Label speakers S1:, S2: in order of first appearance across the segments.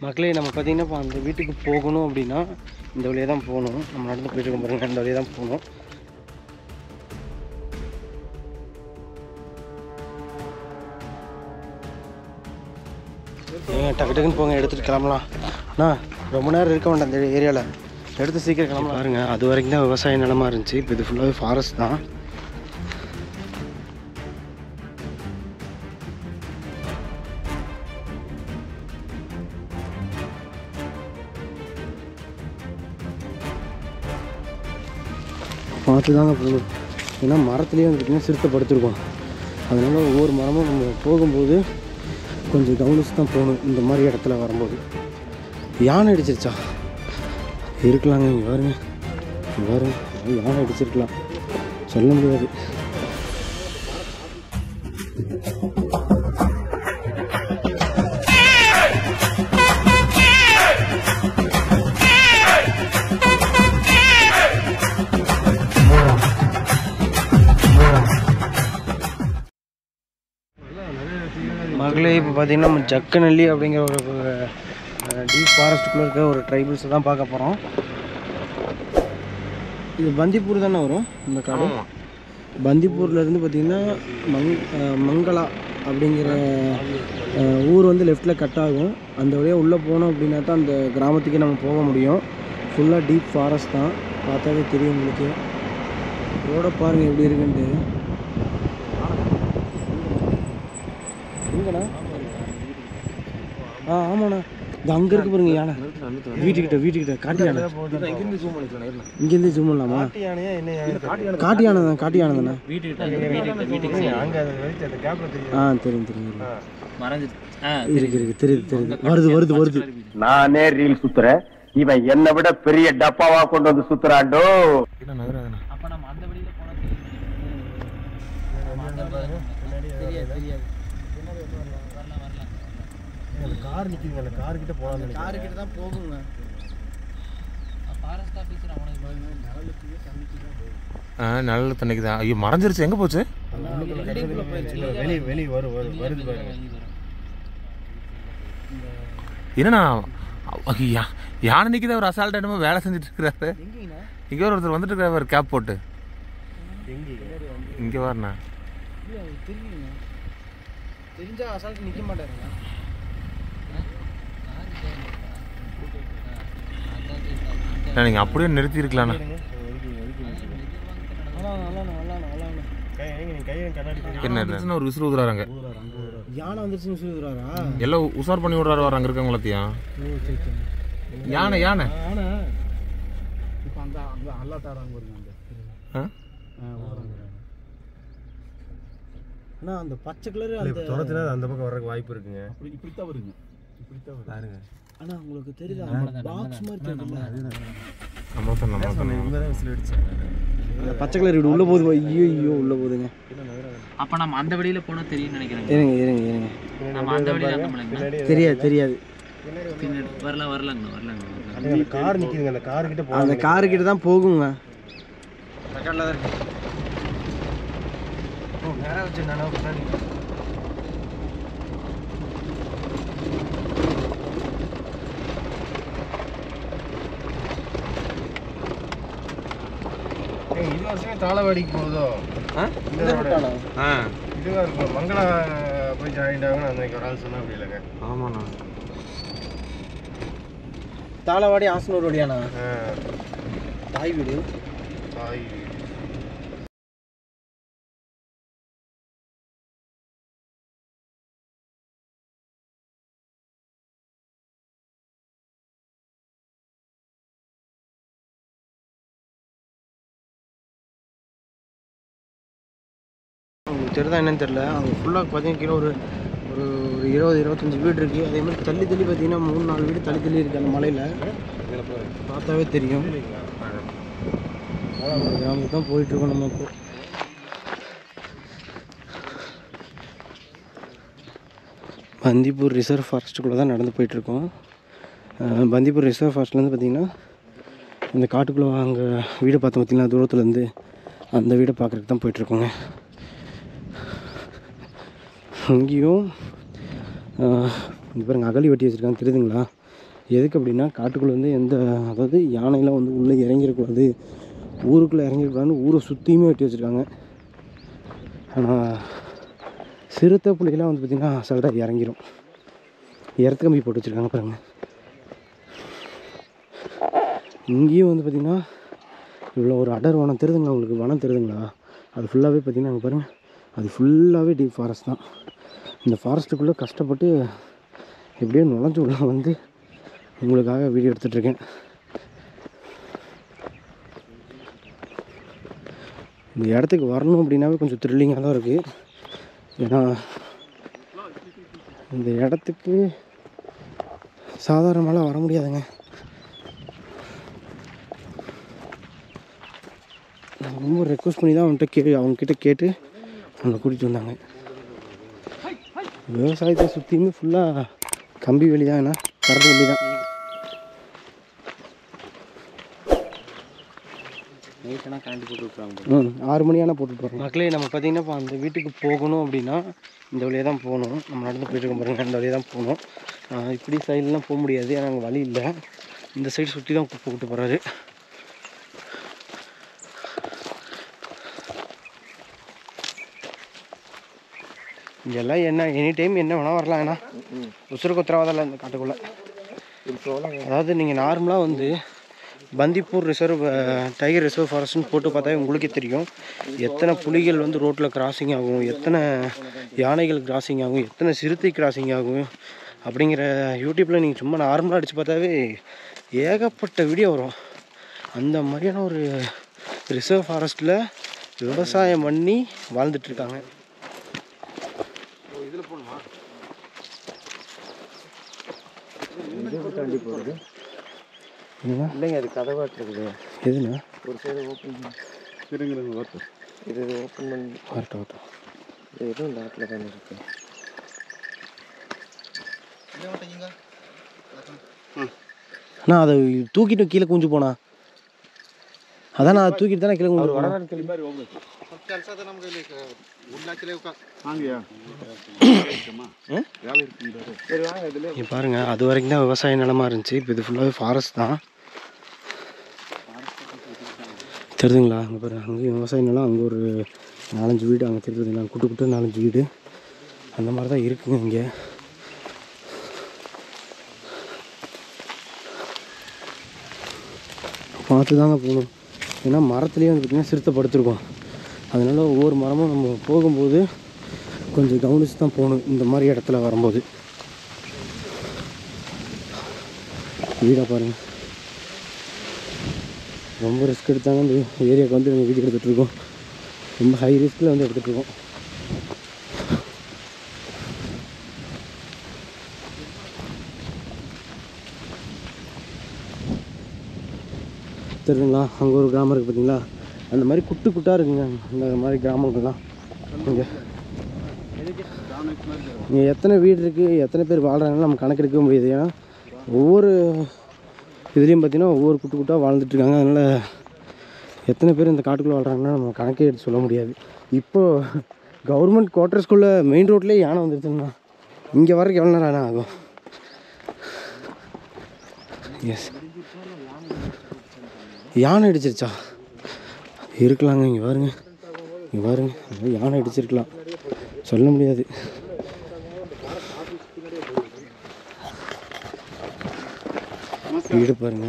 S1: மக்களே நம்ம பார்த்தீங்கன்னா இப்போ அந்த வீட்டுக்கு போகணும் அப்படின்னா இந்த வழியாக தான் போகணும் நம்ம நடந்து போயிட்டு இருக்கோம் பாருங்க இந்த வழியாக தான் போகணும் ஏங்க டக்கு டக்குன்னு போங்க எடுத்துகிட்டு கிளம்பலாம் அண்ணா ரொம்ப நேரம் இருக்க வேண்டாம் அந்த ஏரியாவில் எடுத்து சீக்கிரம் கிளம்பலாம் பாருங்க அது வரைக்கும் தான் விவசாய நிலமா இருந்துச்சு இப்போ இது ஃபுல்லாகவே ஃபாரஸ்ட் தான் பார்த்து தாங்க போகணும் ஏன்னா மரத்துலேயே வந்துட்டுனா சிறுத்தை படுத்துருக்கோம் அதனால ஒவ்வொரு மரமும் நம்ம போகும்போது கொஞ்சம் கவனிச்சு தான் போகணும் இந்த மாதிரி இடத்துல வரும்போது யானை அடிச்சிருச்சா இருக்கலாங்க இங்கே பாருங்க இங்கே பாருங்க யானை அடிச்சிருக்கலாம் சொல்ல முடியாது மகளே இப்போ பார்த்தீங்கன்னா நம்ம ஜக்கநல்லி அப்படிங்கிற ஒரு டீப் ஃபாரஸ்ட்டுக்குள்ளே இருக்க ஒரு ட்ரைபிள்ஸை தான் பார்க்க போகிறோம் இது பந்திப்பூர் தானே வரும் இந்த காடு பந்திப்பூர்லேருந்து பார்த்தீங்கன்னா மங் அஹ் மங்களா அப்படிங்கிற அஹ், ஊர் வந்து லெஃப்ட்டில் கட் ஆகும் அந்த வழியாக உள்ளே போனோம் அப்படின்னா தான் அந்த கிராமத்துக்கே நம்ம போக முடியும் ஃபுல்லாக டீப் ஃபாரஸ்ட் தான் பார்த்தாவே தெரியும் உங்களுக்கு ரோடை பாருங்கள் எப்படி இருக்குன்ட்டு எங்கண்ணா ஆ ஆமாண்ணா இது அங்கே இருக்கு பாருங்க யானை வீட்டுக்கிட்ட வீட்டுக்கிட்ட காட்டு யானை இங்கேருந்து ஜூம் பண்ணலாமா காட்டு யானை தான் காட்டு யானை தானே ஆ தெரியும் தெரியும் இருக்கு இருக்கு தெரியுது தெரியுது வருது வருது வருது
S2: நானே ரீல் சுத்துறேன் இவன் என்னை விட பெரிய டப்பாவா கொண்டு வந்து சுத்துறாண்டோ
S1: கார் நிற்குதுங்க அந்த கார் கிட்ட போகலாம் கார் கிட்ட தான் போகுங்க
S3: ஆ நல்ல தண்ணிக்கு தான் ஐயோ மறைஞ்சிருச்சு எங்கே போச்சு
S1: வெளியே வெளியே வரும் வரும் வருது பாருங்க
S3: என்னண்ணா ஐ- யா- யானை நிற்கிது அவர் அசால்ட் என்னமோ வேலை செஞ்சுட்டு இருக்கிறாரு இங்கே ஒருத்தர் வந்துட்டு இருக்கிறார் கேப் போட்டு இங்கே வரண்ணா
S1: தெரிஞ்சா அசால்ட் நிற்க மாட்டாருங்க
S3: நீங்கள் அப்படியே நிறுத்தியிருக்கலாண்ணா என்ன என்ன ஒரு விசிறு ஊதுறாங்க
S1: யானை வந்துருச்சுன்னு சொல்லிடுறாரா
S3: எல்லாம் உஷார் பண்ணி விடுறாரு வர அங்கே இருக்கவங்க எல்லாத்தையும் யானை யானை
S1: ஆனா இப்போ அந்த அந்த அல்லாட்டாராங்க வருங்க அந்த
S3: ஆ?
S1: அண்ணா அந்த பச்சை கலர் அந்த
S4: துரத்துனா அந்த பக்கம் வர்றதுக்கு வாய்ப்பு இருக்குங்க
S1: இப்படி இப்படித்தான் வருங்க இப்படித்தான் வருங்க
S4: பாருங்க
S1: அண்ணா உங்களுக்கு தெரியுதா பாக்ஸ் மாதிரி தெரியுதுல்ல
S3: நம்ம தான் நம்ம தான்
S4: இவங்க தான் விசில் அடிச்சாங்க
S1: அந்த பச்சை கலர் வீடு உள்ள போகுது ஐயோ ஐயோ உள்ள போகுதுங்க
S5: அப்ப நம்ம அந்த வழியில போனா தெரியும் நினைக்கிறேன்
S1: இருங்க இருங்க இருங்க
S5: நம்ம அந்த வழியில நம்மளுக்கு
S1: தெரியாது தெரியாது
S5: பின்னாடி வரலாம் வரலாங்க வரலாங்க வரலாம்
S4: அந்த கார் நிக்குதுங்க அந்த கார் கிட்ட போக
S1: அந்த காரு கிட்ட தான் போகுங்க ரெக்கார்டில் தான் இருக்கு ஓ நேராக வச்சு நானே
S4: ஏய், இது வருஷமே தாளவாடிக்கு போகுதோ
S1: இந்த ரூட்டானா
S3: ஆ
S4: இதுவா இருக்கும் மங்களா போய் ஜாயின்ட் ஆகணும் அன்னைக்கு ஒரு ஆள் சொன்னா அப்படி இல்லைங்க
S3: ஆமாண்ணா
S1: தாளவாடி ஆசனூர் வழியாண்ணா
S4: ஆ,
S1: தாய் வீடு
S4: தாய்
S1: உங்களுக்கு தெரியுதா என்னன்னு தெரியல அங்கே ஃபுல்லாக பார்த்தீங்கன்னா கீழே ஒரு ஒரு ஒரு இருபது இருபத்தஞ்சி வீடு இருக்குது அதே மாதிரி தள்ளி தள்ளி பார்த்தீங்கன்னா மூணு நாலு வீடு தள்ளி தள்ளி இருக்குது அந்த மலையில் பார்த்தாவே தெரியும் அந்த கிராமத்துக்கு தான் போயிட்டுருக்கோம் நம்ம இப்போ பந்திப்பூர் ரிசர்வ் ஃபாரஸ்ட்டுக்குள்ளே தான் நடந்து போயிட்டுருக்கோம் அஹ் பந்திப்பூர் ரிசர்வ் ஃபாரஸ்ட்லேருந்து பார்த்தீங்கன்னா இந்த காட்டுக்குள்ளே அங்கே வீடை பார்த்தோம் பார்த்தீங்களா தூரத்துலேருந்து அந்த வீடை பார்க்குறதுக்கு தான் போயிட்டுருக்கோங்க இங்கேயும் ஆஹ், இங்க பாருங்க அகழி வெட்டி வச்சுருக்காங்க தெரியுதுங்களா எதுக்கு அப்படின்னா காட்டுக்குள்ளே வந்து எந்த அதாவது யானையெல்லாம் வந்து உள்ளே இறங்கிடக்கூடாது ஊருக்குள்ளே இறங்கிடக்கூடாதுன்னு ஊரை சுற்றியுமே வெட்டி வச்சுருக்காங்க ஆனால் சிறுத்தை புலிகளாம் வந்து பார்த்திங்கன்னா அசால்ட்டாக இறங்கிரும் இறத்து கம்பி போட்டு வச்சுருக்காங்க பாருங்க இங்கேயும் வந்து பார்த்திங்கன்னா இவ்வளோ ஒரு அடர் வனம் தெரியுதுங்களா உங்களுக்கு வனம் தெரியுதுங்களா அது ஃபுல்லாகவே பார்த்திங்கன்னா அங்கே பாருங்கள் அது ஃபுல்லாகவே டீப் ஃபாரஸ்ட் தான் இந்த ஃபாரஸ்ட்டுக்குள்ளே கஷ்டப்பட்டு எப்படியோ நுழைஞ்சு உள்ள வந்து உங்களுக்காக வீடியோ எடுத்துகிட்ருக்கேன் இந்த இடத்துக்கு வரணும் அப்படின்னாவே கொஞ்சம் த்ரில்லிங்காக தான் இருக்குது ஏன்னா இந்த இடத்துக்கு சாதாரணமாலாம் வர முடியாதுங்க நான் ரொம்ப ரெக்வஸ்ட் பண்ணி தான் அவன்கிட்ட கே அவங்கக்கிட்ட கேட்டு அவனை கூட்டிகிட்டு வந்தாங்க விவசாயத்தை சுற்றியுமே ஃபுல்லாக கம்பி வேலி தான் ஏன்னா கரண்ட் வேலி தான்
S5: நைட்டெல்லாம் கரண்ட் போட்டு விட்ருவாங்க
S1: ம் ஆறு மணியான போட்டுட்டு வரோம் மக்களே நம்ம பார்த்தீங்கன்னா இப்போ அந்த வீட்டுக்கு போகணும் அப்படின்னா இந்த வழியாக தான் போகணும் நம்ம நடந்து போயிட்டு இருக்கோம் பாருங்க இந்த வழியாக தான் போகணும் ஆஹ் இப்படி சைட்லாம் போக முடியாது ஏன்னா அங்கே வழி இல்லை இந்த சைடு சுற்றி தான் கூப்பிட்டு போகிறாரு இங்கெல்லாம் என்ன எனி டைம் என்ன வேணால் வரலாம் ஏன்னா உசுருக்கு உத்தரவாதம் இல்லை இந்த காட்டுக்குள்ளே அதாவது நீங்கள் நார்மலாக வந்து பந்திப்பூர் ரிசர்வ் டைகர் ரிசர்வ் ஃபாரஸ்ட்னு போட்டு பார்த்தா உங்களுக்கே தெரியும் எத்தனை புலிகள் வந்து ரோட்டில் கிராசிங் ஆகும் எத்தனை யானைகள் கிராசிங் ஆகும் எத்தனை சிறுத்தை கிராசிங் ஆகும் அப்படிங்கிற யூடியூப்பில் நீங்கள் சும்மா நார்மலாக அடித்து பார்த்தாவே ஏகப்பட்ட வீடியோ வரும் அந்த மாதிரியான ஒரு ரிசர்வ் ஃபாரஸ்ட்டில் விவசாயம் பண்ணி வாழ்ந்துட்டுருக்காங்க என்னண்ணா
S4: இல்லைங்க அது கதவாட்டு இருக்குது
S1: எதுண்ணா
S4: ஒரு சைடு ஓப்பன்
S2: இருங்க வரட்டு
S4: இது ஓப்பன் பண்ணி
S1: வரட்டும் வரட்டும்
S4: இது எதுவும் இந்த இடத்துல தானே இருக்கு
S1: அண்ணா அதை தூக்கிட்டு கீழே குஞ்சு போனா அதான் நான் தூக்கிட்டு தானே கீழே குஞ்சு போனா
S2: வாங்கயா
S1: இங்க பாருங்க அது வரைக்கும் தான் விவசாய நிலமா இருந்துச்சு இப்போ இது ஃபுல்லாகவே ஃபாரஸ்ட் தான் தெரியுதுங்களா அங்கே பாருங்க அங்கேயும் விவசாய நிலம் அங்கே ஒரு நாலஞ்சு வீடு அங்கே தெரியுதுங்களா குட்டு குட்டு நாலஞ்சு வீடு அந்த மாதிரி தான் இருக்குங்க இங்கே பார்த்து தாங்க போகணும் ஏன்னா மரத்துலேயே வந்து பார்த்திங்கன்னா சிறுத்தை படுத்திருக்கோம் அதனால ஒவ்வொரு மரமும் நம்ம போகும்போது கொஞ்சம் கவனித்து தான் போகணும் இந்த மாதிரி இடத்துல வரும்போது வீடாக பாருங்கள் ரொம்ப ரிஸ்க் எடுத்தாங்க இந்த ஏரியாவுக்கு வந்து நாங்கள் வீடியோ எடுத்துகிட்டு இருக்கோம் ரொம்ப ஹை ரிஸ்கில் வந்து எடுத்துகிட்டு இருக்கோம் தெரியுதுங்களா அங்கே ஒரு கிராமம் இருக்குது பார்த்தீங்களா அந்த மாதிரி குட்டு குட்டாக இருக்குங்க அந்த மாதிரி கிராமங்கள்லாம் இங்கே இங்கே எத்தனை வீடு இருக்குது எத்தனை பேர் வாழ்கிறாங்கன்னு நம்ம கணக்கெடுக்க முடியாது ஏன்னா ஒவ்வொரு இதுலேயும் பார்த்தீங்கன்னா ஒவ்வொரு குட்டு குட்டாக வாழ்ந்துட்டு இருக்காங்க அதனால் எத்தனை பேர் இந்த காட்டுக்குள்ளே வாழ்கிறாங்கன்னா நம்ம கணக்கே எடுத்து சொல்ல முடியாது இப்போது கவர்மெண்ட் குவார்ட்டர்ஸ்குள்ளே மெயின் ரோட்லேயே யானை வந்துருச்சுங்கண்ணா இங்கே வரைக்கும் எவ்வளோ நேரம் ஆனால் ஆகும் எஸ் யானை அடிச்சிருச்சா இருக்கலாங்க இங்கே பாருங்க இங்கே பாருங்க அது யானை அடிச்சிருக்கலாம் சொல்ல முடியாது வீடு பாருங்க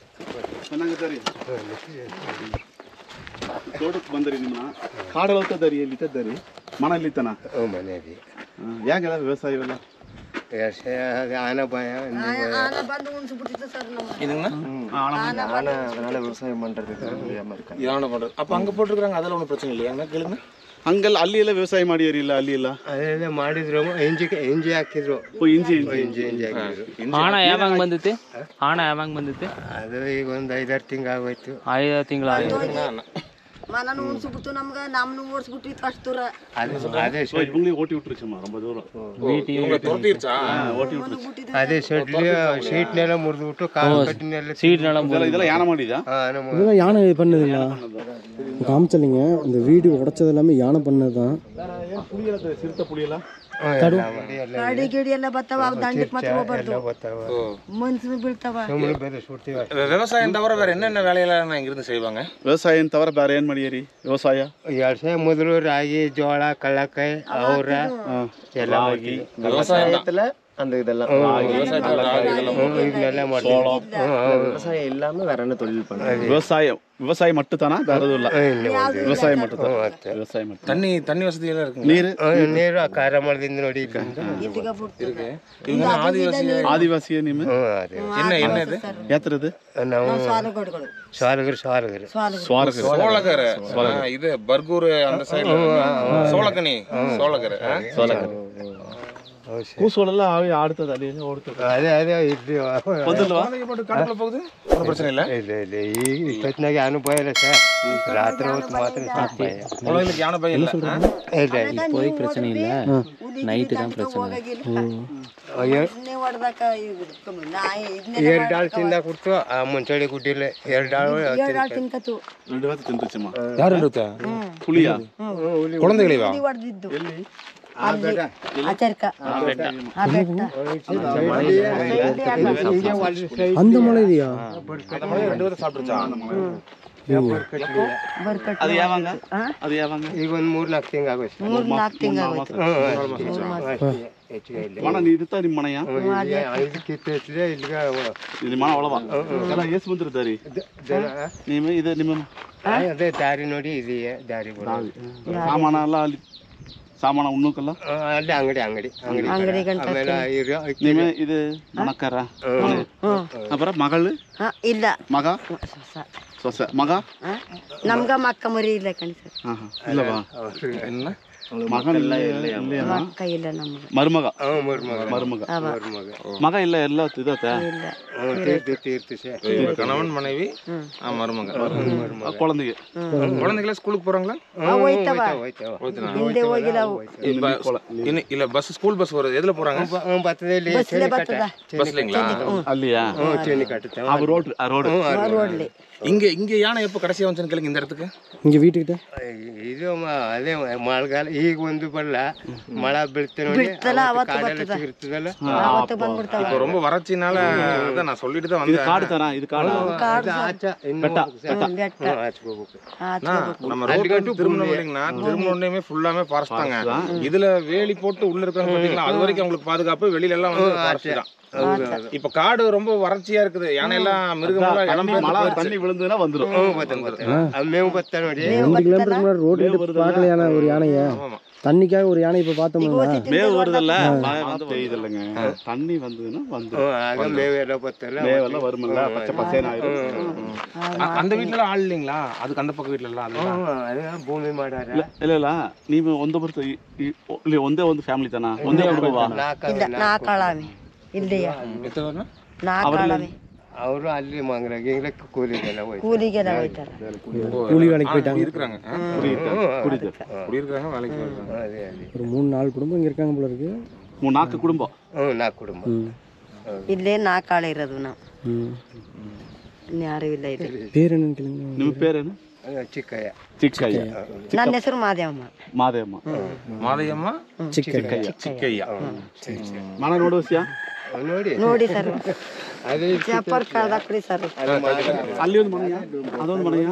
S6: ತೋಟಕ್ಕೆ ಬಂದ್ರಿ ನಿಮ್ಮನ್ನ ಕಾಡಲ್ಲಿ ಹೋಗ್ತದರಿ ಎಲ್ಲಿ ಇದ್ದರಿ ಮನೆಯಲ್ಲಿ ಇತ್ತನ
S4: ಮನೆಯಲ್ಲಿ
S6: ಯಾಕೆಲ್ಲ ವ್ಯವಸಾಯ ಇವೆಲ್ಲ
S4: ಆನ ಭಯ
S7: ஆனா வந்து உன்சு பிடிச்சது சார் நம்ம
S4: ஆனா அதனால விவசாயம் பண்றதுக்கு முடியாம இருக்காங்க
S3: இதான பண்ணுறது அப்போ அங்கே போட்டிருக்காங்க அதில் ஒன்றும் பிரச்சனை இல்லையா அங்கே கேளுங்க
S6: ಹಂಗಲ್ಲ ಅಲ್ಲಿ ಎಲ್ಲ ವ್ಯವಸಾಯ ಮಾಡಿಯರಿ ಇಲ್ಲ ಅಲ್ಲಿ ಎಲ್ಲ
S4: ಅದೆಲ್ಲ ಮಾಡಿದ್ರು ಇಂಜಿ ಇಂಜಿ ಹಾಕಿದ್ರು
S6: ಓ ಇಂಜಿ ಇಂಜಿ
S4: ಇಂಜಿ ಇಂಜಿ ಹಾಕಿದ್ರು
S5: ಆಣ ಯಾವಾಗ ಬಂದಿತ್ತು ಆಣ ಯಾವಾಗ ಬಂದಿತ್ತು
S4: ಅದು ಈಗ ಒಂದು ಐದಾರು ತಿಂಗಳು ಆಗೋಯ್ತು
S5: ಐದು ತಿಂಗಳ
S7: ಮನನು ಉಣ್ಸ್ಬಿಟ್ಟು ನಮ್ಗೆ ನಮ್ನು ಓಡಿಸ್ಬಿಟ್ಟು ಅಷ್ಟು ದೂರ
S4: ಅದು ಅದೇ
S6: ಸೊ ಇವಂಗ್ಲಿ ಓಟಿ ವಿಟ್ರು ಸುಮ್ಮ ரொம்ப ದೂರ
S4: ಅದೇ ಶೆಡ್ಲಿ ಶೀಟ್ನೆಲ್ಲ ಮುರಿದ್ಬಿಟ್ಟು ಕಾಲು ಕಟ್ಟಿನೆಲ್ಲ
S5: ಸೀಟ್ನೆಲ್ಲ
S6: ಇದೆಲ್ಲ ಇದೆಲ್ಲ ಯಾನ ಮಾಡಿದ
S4: ಹಾ, ನಮ್ಮ
S1: இதெல்லாம் யானை பண்ணுதுங்களா காமிச்சலைங்க இந்த வீடு உடைச்சது எல்லாமே யானை பண்ணது தான்
S6: ಏನು ಪುಳಿ ಎಲ್ಲ ಸಿರ್ತ ಪುಳಿ ಎಲ್ಲ
S1: ತಡು
S7: ಗಾಡಿ ಗಿಡಿ ಎಲ್ಲ ಬರ್ತಾವ ಅವು ದಂಡಕ್ಕೆ ಮಾತ್ರ ಹೋಗ್ಬಾರ್ದು
S4: ಬರ್ತಾವ
S7: ಮನ್ಸು ಬೀಳ್ತಾವ
S4: ಸುಮ್ಮನೆ ಬೇರೆ ಸುಡ್ತೀವಿ
S3: விவசாயம் தவிர வேற என்னென்ன வேலையெல்லாம் இங்கிருந்து செய்வாங்க
S6: ವ್ಯವಸಾಯ ತವರ ಬೇರೆ ಏನ್ ಮಾಡಿಯರಿ ವ್ಯವಸಾಯ
S4: ಎರಡು ಸಾವಿರ ಮೊದಲು ರಾಗಿ ಜೋಳ ಕಳ್ಳಕಾಯಿ ಅವರ ಎಲ್ಲ
S6: ರಾಗಿ
S8: விவசாயத்துல அந்த இதெல்லாம்
S4: ಇದನ್ನೆಲ್ಲ ಮಾಡ್ತೀವಿ
S8: விவசாயம் இல்லாம வேற என்ன தொழில் பண்ணுறாங்க
S6: ವ್ಯವಸಾಯ ವ್ಯವಸಾಯ ಮಟ್ಟು ತಾನ ಬೇರೆ ಇಲ್ಲ ವ್ಯವಸಾಯ ಮಟ್ಟು ವ್ಯವಸಾಯ ಮಟ್ಟು
S3: தண்ணி தண்ணி வசதி எல்லாம் இருக்குங்க
S6: ನೀರು
S4: ನೀರು ಖಾರ ಮಾಡ್ದಿಂದ ನೋಡಿ ಈಗ
S7: ಇಲ್ಲಿಗ ಬಿಡ್ತಾರೆ
S3: இவங்க ஆதிவாசி
S6: ಆದಿವಾಸಿ ನಿಮ್ಮ
S4: ಹ್ಞೂ ಅದೇ
S3: என்ன என்ன இது
S6: ಯಾತ್ರದು
S4: ನಾವು
S7: ಸಾಲುಗಡುಗಳು
S4: ಸಾಲಗರು ಸಾಲಗರು
S7: ಸಾಲು
S6: ಸ್ವಾರಕ
S3: சோளக்கரை ஆ, இது பர்கூர் அந்த சைடுல சோளக்கனி சோளக்கரை ஆ?
S6: ಕೂಸುಗಳೆಲ್ಲ ಆವಿ ಆಡ್ತದೆ ಅಲ್ಲಿ ಎಲ್ಲ ಓಡ್ತದೆ
S4: ಅದೇ ಅದೇ ಇಲ್ಲಿ
S6: ಬಂದಿಲ್ವಾ
S3: குழந்தைங்க போட்டு காட்டுக்குள்ள போகுது ஒன்றும் பிரச்சனை இல்லை
S4: ಇಲ್ಲ ಇಲ್ಲ ಈಗ ಇಷ್ಟೊತ್ತಿನಾಗ ಯಾನು ಭಯ ಇಲ್ಲ ಸರ್ ರಾತ್ರಿ ಹೊತ್ತು ಮಾತ್ರ ಸ್ವಲ್ಪ ಭಯ
S3: குழந்தைங்களுக்கு யானை பயம் இல்லை ஆ?
S4: ಇಲ್ಲ ಇಲ್ಲ
S5: இப்போதைக்கு பிரச்சனை இல்லை நைட்டு தான் பிரச்சனை
S7: ಹೊಡೆದಾಕ
S4: ಎರಡು ಡಾಲ್ ತಿಂದ ಕೊಡ್ತು ಆ ಮುಂಚಳಿ ಗುಡ್ಡಿಲ್ಲ ಎರಡು ಡಾಲ್
S7: ಎರಡು ತಿನ್ಕತು
S6: ಎರಡು ಹೊತ್ತು ತಿಂತು ಚಿಮ್ಮ
S3: யார் ಇರುತ್ತೆ
S6: ಹುಳಿಯ
S3: குழந்தைகளைவா
S7: ಹೊಡೆದಿದ್ದು ಆಚರ್ಕ ಆ ಬೆಟ್ಟ
S1: அந்த மலை ಇದೆಯಾ
S3: ரெண்டு பேரும் சாப்பிட்டுருச்சா
S7: ಬರ್ಕಟ್ಟು
S6: ಅದು ಯಾವಾಗ ಅದು ಯಾವಾಗ
S4: ಈಗ ಒಂದು ಮೂರು ನಾಲ್ಕು ತಿಂಗಳು ಆಗೋಯ್ತು
S7: ಮೂರ್ ನಾಲ್ಕು ತಿಂಗಳಾಗೋಯ್ತು
S4: ಹೆಚ್ಚಿಗೆ ಇಲ್ಲ
S6: ಮಣ ನೀ ಇರುತ್ತಾ ನಿಮ್ಮ ಮನೆಯ
S4: ಇದು ಕಿತ್ತು ಹೆಚ್ಚಿದೆ ಇಲ್ಲಿಗೆ
S6: ನಿಮ್ಮ ಮನ ಒಳವ ಎಲ್ಲ ಏಸ್ ಬಂದಿರ್ತಾರಿ ನಿಮ್ಮ ಇದು ನಿಮ್ಮ
S4: ಅದೇ ದಾರಿ ನೋಡಿ ಇದೆಯೇ ದಾರಿ ಬರೋದು
S6: ಸಾಮಾನ ಎಲ್ಲ ಅಲ್ಲಿ ಸಾಮಾನ ಉಣ್ಣಕ್ಕಲ್ಲ
S4: ಆ, ಅಲ್ಲಿ ಅಂಗಡಿ ಅಂಗಡಿ ಅಂಗಡಿ
S7: ಅಂಗಡಿ ಗಂಟ
S4: ಆಮೇಲೆ ಇರೋ
S6: ನಿಮ್ಮ ಇದು ಮಣಕ್ಕರ ಅಪರ ಮಗಳು
S7: ಹಾ ಇಲ್ಲ
S6: ಮಗ
S7: ಹೊಸ.
S6: ಸೊಸೆ ಮಗ
S7: ಹಾ? ನಮ್ಗ ಮಕ್ಕ ಮರಿ ಇಲ್ಲ ಕಣಿ ಸರ್
S6: ಹಾ ಹಾ ಇಲ್ಲವಾ
S3: என்ன
S6: ಮಗನಿಲ್ಲ
S7: ಮಕ್ಕ ಇಲ್ಲ ನಮ್ಗೆ
S6: ಮರುಮಗ
S4: ಹ್ಞೂ ಮೂರು ಮಗ
S6: ಮರುಮಗ
S7: ಅವ
S4: ಮಗ
S6: ಮಗ ಇಲ್ಲ ಎಲ್ಲ ಇದತ್ತೆ
S7: ಇಲ್ಲ
S4: ಹ್ಞೂ ತೀರ್ತು ತೀರ್ತು ಸರ್
S3: கணவன் மனைவி ஆ, மருமக
S6: ಕೊಳಂದಿಗೆ
S3: குழந்தைங்களா ஸ்கூலுக்கு போறாங்களா
S7: ಅವ್ ಹೋಯ್ತವ
S4: ಹೋಯ್ತವ
S7: ಹಿಂದೆ ಹೋಗಿಲ್ಲ ಅವು
S3: இப்ப இன்னி- இல்ல பஸ் ஸ்கூல் பஸ் வருது எதுல போறாங்க
S4: ಹ್ಞೂ ಬರ್ತದೆ ಇಲ್ಲಿ
S7: ಬಸ್ಲೆ ಬರ್ತದ
S3: பஸ்லங்களா
S6: ಅಲ್ಲಿಯಾ
S4: ಹ್ಞೂ ಚೇಣಿ ಕಟ್ಟುತ್ತೆ
S6: ಆ ರೋಡ್ ಆ ರೋಡ್
S7: ರೋಡ್ಲಿ
S3: இங்க இங்க யானை எப்போ கடைசியா வந்துச்சுன்னு கேளுங்க இந்த இடத்துக்கு
S1: இங்கே வீட்டுக்கிட்ட
S4: ಇದು ಮ- ಅದೇ ಮಳೆಗಾಲ ಈಗ ಒಂದು ಬರಲ್ಲ ಮಳೆ ಬೀಳ್ತೆ ನೋಡಿ
S7: ಬೀಳ್ತಲ್ಲ,
S4: ಅವತ್ತು
S7: ಅವತ್ತು
S4: ಕಾಡೆಲ್ಲ
S7: ಬರ್ತದೆ.
S4: ಸಿಗಿರ್ತದಲ್ಲ
S7: ಅವತ್ತು ಬಂದ್ಬಿಡ್ತಾವ
S3: இப்போ ரொம்ப வறட்சினால அதான் நான் சொல்லிட்டு தான்
S6: ಇದು
S3: வந்தேன்
S6: ಕಾಡು ತರ ಇದು ಕಾಡು
S4: ಅದು ಆಚ ಇನ್ನು ಹೋಗ್ಬೇಕು ಸರ್.
S7: ಹ್ಮ್, ಬೆಟ್ಟ
S4: ಹ್ಞೂ, ಆಚೆಗೆ ಹೋಗ್ಬೇಕು
S7: ಆಚೆ
S3: அண்ணா, நம்ம ரோட்ல திரும்பணும் இல்லைங்கண்ணா திரும்ப உடனே ஃபுல்லாமே ஃபாரஸ்ட் தாங்க இதுல வேலி போட்டு உள்ள இருக்கிறவங்க பாத்தீங்களா அது வரைக்கும் அவங்களுக்கு பாதுகாப்பு வெளியில எல்லாம் வந்து ஃபாரஸ்ட் தான் இப்ப காடு ரொம்ப வறட்சியா இருக்குது யானை எல்லாம் மிருகம் எல்லாம் இடம் பெயர்ந்து
S6: ಮಳೆ
S3: போயிருச்சு.
S6: தண்ணி விழுந்துனா வந்துரும்
S4: ಹ್ಞೂ ಬರ್ತದೆ ಬರ್ತದೆ ಅದು ಮೇವು ಬತ್ತ ನೋಡಿ
S1: ரெண்டு கிலோமீட்டருக்கு முன்னாடி ரோட்டு பார்க்கல யானை ஒரு யானையை
S3: ஆமா.
S1: தண்ணிக்காக ஒரு யானை இப்போ பார்த்தோம்னா
S6: ಮೇವು வருதல்ல மழை வந்து பெய்யுதில்லைங்க தண்ணி வந்ததுன்னா
S4: ಹ್ಞೂ
S6: வந்துரும்
S4: ಆಗ ಮೇವೆಲ್ಲ ಬರ್ತಲ್ಲ
S6: ಮೇವೆಲ್ಲ வருமில்ல பச்சை பசேன ஆயிரும்
S3: அ- அந்த வீட்ல எல்லாம் ஆள் இல்லைங்களா அதுக்கு அந்த பக்கம் வீட்ல எல்லாம் அது
S4: ಹ್ಞೂ ಅದೇ ಭೂಮಿ ಮಾಡ್ಯಾರ
S6: ಇಲ್ಲ ಇಲ್ಲ ನೀವು ಒಂದು ಬರ್ತ ಇಲ್ಲಿ ಒಂದೇ ಒಂದು ಫ್ಯಾಮಿಲಿ ತನ ಒಂದೇ ಕುಟುಂಬ
S4: ನಾಲ್ಕು
S7: ಇಲ್ಲ ನಾಲ್ಕಾಳವೆ ಇಲ್ಲಿಯ
S3: எத்தனை
S7: ನಾಲ್ಕಾಳವೆ
S4: ಅವರು ಅಲ್ಲಿ ಮಂಗ್ರ ಗಿಂಗ್ರ ಕೂಲಿಗೆಲ್ಲ ಹೋಯ್ತು
S7: ಕೂಲಿಗೆಲ್ಲ ಹೋಯ್ತಾರ
S1: கூலி வேலைக்கு போயிட்டாங்க
S3: இருக்கிறாங்க ஆ?
S6: ಕುಡಿತ
S3: குடியிருக்காங்க வேலைக்கு போயிருக்காங்க
S4: ಅದೇ ಅದೇ
S1: ஒரு மூணு நாலு குடும்பம் இங்கே இருக்காங்க போல இருக்கு
S6: ಮೂರ್ ನಾಲ್ಕು ಕುಟುಂಬ
S4: ಹ್ಞೂ ನಾಲ್ಕು ಕುಟುಂಬ
S1: ம்
S7: ಇಲ್ಲೇ ನಾಲ್ಕಾಳು ಇರೋದು ನಾವು
S1: ம்
S7: ಇನ್ಯಾರು ಇಲ್ಲ ಇಲ್ಲಿ
S1: பேர் என்னன்னு கேளுங்க
S6: ನಿಮ್ಮ ಪೇರೇನು
S4: ಅದು ಚಿಕ್ಕಯ್ಯ
S6: ಚಿಕ್ಕಯ್ಯ
S7: ನನ್ನ ಹೆಸರು ಮಾದೇವಮ್ಮ
S6: ಮಾದೇಮ್ಮ
S3: மாதையம்மா
S1: சிக்கன்
S3: சிக்கையா
S6: ಮನ ನೋಡುವಸ್ಯಾ
S4: ಅವ್ನು ನೋಡಿ
S7: ನೋಡಿ ಸರ್
S4: ಅದೇ
S7: ಚಪ್ಪರ್ ಕಳ್ದಾಕ್ರಿ ಸರ್
S6: ಅಲ್ಲಿ ಒಂದು ಮನೆಯ ಅದೊಂದು ಮನೆಯ